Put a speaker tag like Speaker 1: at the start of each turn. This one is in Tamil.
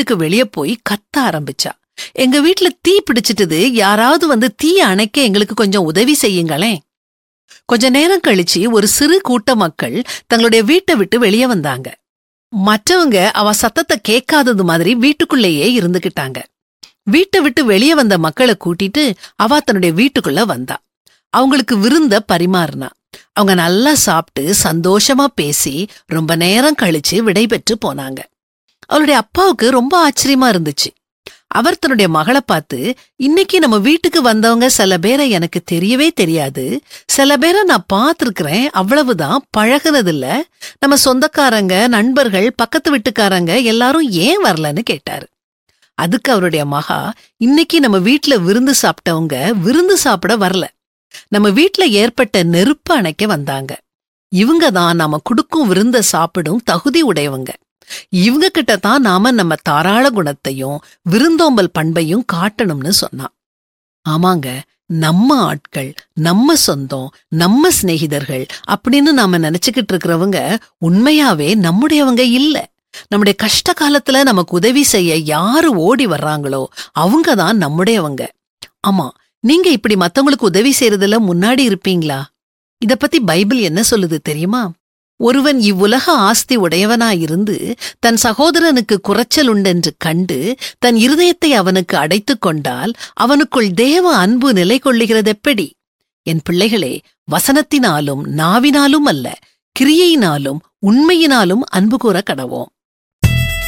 Speaker 1: வீட்டுக்கு வெளியே போய் கத்த ஆரம்பிச்சா எங்க வீட்ல தீ பிடிச்சிட்டது யாராவது வந்து தீ அணைக்க எங்களுக்கு கொஞ்சம் உதவி செய்யுங்களேன் கொஞ்ச நேரம் கழிச்சு ஒரு சிறு கூட்ட மக்கள் தங்களுடைய வீட்டை விட்டு வெளியே வந்தாங்க மற்றவங்க அவ சத்தத்தை கேட்காதது மாதிரி வீட்டுக்குள்ளேயே இருந்துகிட்டாங்க வீட்டை விட்டு வெளியே வந்த மக்களை கூட்டிட்டு அவ தன்னுடைய வீட்டுக்குள்ள வந்தா அவங்களுக்கு விருந்த பரிமாறினா அவங்க நல்லா சாப்பிட்டு சந்தோஷமா பேசி ரொம்ப நேரம் கழிச்சு விடைபெற்று போனாங்க அவளுடைய அப்பாவுக்கு ரொம்ப ஆச்சரியமா இருந்துச்சு அவர் தன்னுடைய மகளை பார்த்து இன்னைக்கு நம்ம வீட்டுக்கு வந்தவங்க சில பேரை எனக்கு தெரியவே தெரியாது சில பேரை நான் பார்த்திருக்கிறேன் அவ்வளவுதான் பழகுனதில்ல நம்ம சொந்தக்காரங்க நண்பர்கள் பக்கத்து வீட்டுக்காரங்க எல்லாரும் ஏன் வரலன்னு கேட்டாரு அதுக்கு அவருடைய மகா இன்னைக்கு நம்ம வீட்ல விருந்து சாப்பிட்டவங்க விருந்து சாப்பிட வரல நம்ம வீட்ல ஏற்பட்ட நெருப்பு அணைக்க வந்தாங்க இவங்க தான் நாம குடுக்கும் விருந்த சாப்பிடும் தகுதி உடையவங்க இவங்க கிட்ட தான் நாம நம்ம தாராள குணத்தையும் விருந்தோம்பல் பண்பையும் காட்டணும்னு சொன்னான் ஆமாங்க நம்ம ஆட்கள் நம்ம சொந்தம் நம்ம சிநேகிதர்கள் அப்படின்னு நாம நினைச்சுக்கிட்டு இருக்கிறவங்க உண்மையாவே நம்முடையவங்க இல்ல நம்முடைய கஷ்ட காலத்துல நமக்கு உதவி செய்ய யாரு ஓடி வர்றாங்களோ அவங்க தான் நம்முடையவங்க ஆமா நீங்க இப்படி மத்தவங்களுக்கு உதவி செய்யறதுல முன்னாடி இருப்பீங்களா இத பத்தி பைபிள் என்ன சொல்லுது தெரியுமா ஒருவன் இவ்வுலக ஆஸ்தி உடையவனாயிருந்து தன் சகோதரனுக்கு குறைச்சல் உண்டென்று கண்டு தன் இருதயத்தை அவனுக்கு அடைத்துக் கொண்டால் அவனுக்குள் தேவ அன்பு நிலை கொள்ளுகிறதெப்படி என் பிள்ளைகளே வசனத்தினாலும் நாவினாலும் அல்ல கிரியையினாலும் உண்மையினாலும் அன்பு கூற கடவோம்